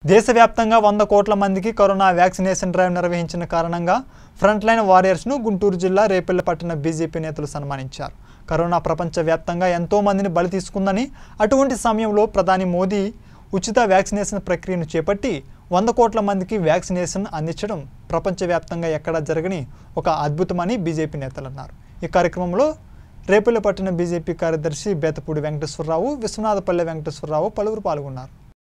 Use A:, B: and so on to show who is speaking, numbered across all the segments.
A: దేశవ్యాప్తంగా వంద కోట్ల మందికి కరోనా వ్యాక్సినేషన్ డ్రైవ్ నిర్వహించిన కారణంగా ఫ్రంట్ లైన్ వారియర్స్ను గుంటూరు జిల్లా రేపల్లె పట్టణ బీజేపీ నేతలు సన్మానించారు కరోనా ప్రపంచవ్యాప్తంగా ఎంతో మందిని బలి తీసుకుందని అటువంటి సమయంలో ప్రధాని మోదీ ఉచిత వ్యాక్సినేషన్ ప్రక్రియను చేపట్టి వంద కోట్ల మందికి వ్యాక్సినేషన్ అందించడం ప్రపంచవ్యాప్తంగా ఎక్కడా జరగని ఒక అద్భుతమని బీజేపీ నేతలు అన్నారు ఈ కార్యక్రమంలో రేపల్లె పట్టణ బీజేపీ కార్యదర్శి బేతపూడి వెంకటేశ్వరరావు విశ్వనాథపల్లె వెంకటేశ్వరరావు పలువురు పాల్గొన్నారు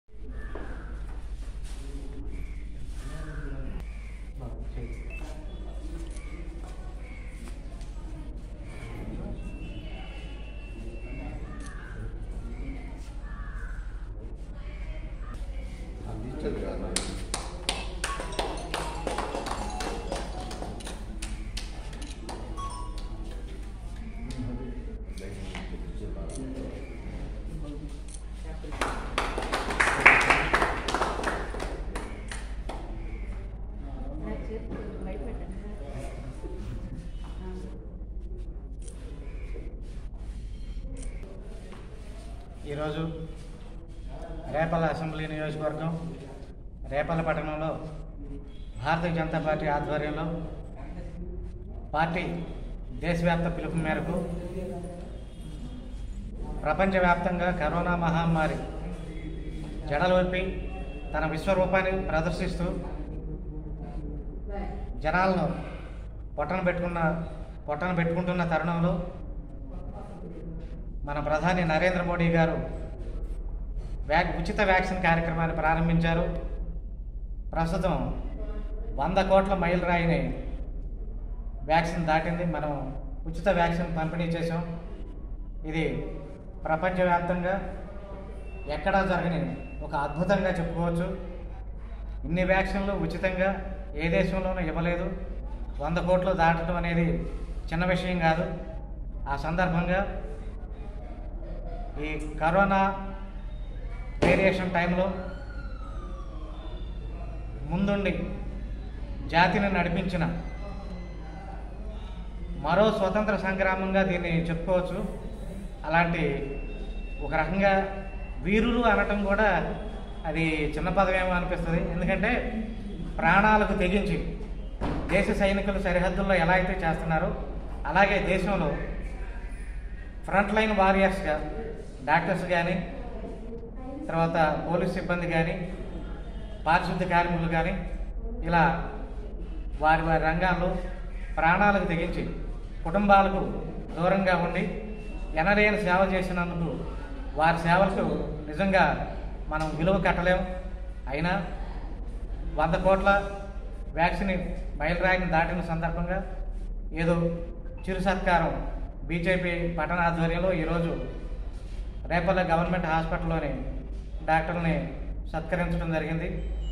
B: ఈరోజు రేపల్ల అసెంబ్లీ నియోజకవర్గం రేపల్ల పట్టణంలో భారతీయ జనతా పార్టీ ఆధ్వర్యంలో పార్టీ దేశవ్యాప్త పిలుపు మేరకు ప్రపంచవ్యాప్తంగా కరోనా మహమ్మారి జడలొప్పి తన విశ్వరూపాన్ని ప్రదర్శిస్తూ జనాలను పొట్టన పెట్టుకున్న పొట్టన పెట్టుకుంటున్న తరుణంలో మన ప్రధాని నరేంద్ర మోడీ గారు వ్యాక్ ఉచిత వ్యాక్సిన్ కార్యక్రమాన్ని ప్రారంభించారు ప్రస్తుతం వంద కోట్ల మైల్ రాయిని వ్యాక్సిన్ దాటింది మనం ఉచిత వ్యాక్సిన్ పంపిణీ చేసాం ఇది ప్రపంచవ్యాప్తంగా ఎక్కడా జరగని ఒక అద్భుతంగా చెప్పుకోవచ్చు ఇన్ని వ్యాక్సిన్లు ఉచితంగా ఏ దేశంలోనూ ఇవ్వలేదు వంద కోట్లు దాటడం అనేది చిన్న విషయం కాదు ఆ సందర్భంగా ఈ కరోనా వేరియేషన్ టైంలో ముందుండి జాతిని నడిపించిన మరో స్వతంత్ర సంగ్రామంగా దీన్ని చెప్పుకోవచ్చు అలాంటి ఒక రకంగా వీరులు అనటం కూడా అది చిన్న పదమేమో అనిపిస్తుంది ఎందుకంటే ప్రాణాలకు తెగించి దేశ సైనికులు సరిహద్దుల్లో ఎలా అయితే చేస్తున్నారో అలాగే దేశంలో ఫ్రంట్ లైన్ వారియర్స్గా డాక్టర్స్ కానీ తర్వాత పోలీస్ సిబ్బంది కానీ పారిశుద్ధ్య కార్మికులు కానీ ఇలా వారి వారి రంగాల్లో ప్రాణాలకు తెగించి కుటుంబాలకు దూరంగా ఉండి ఎనలేని సేవ చేసినందుకు వారి సేవలకు నిజంగా మనం విలువ కట్టలేం అయినా వంద కోట్ల వ్యాక్సిన్ మైలురాయిని దాటిన సందర్భంగా ఏదో చిరు సత్కారం బీజేపీ పట్టణ ఆధ్వర్యంలో ఈరోజు రేపల్ల గవర్నమెంట్ హాస్పిటల్లోని డాక్టర్ని సత్కరించడం జరిగింది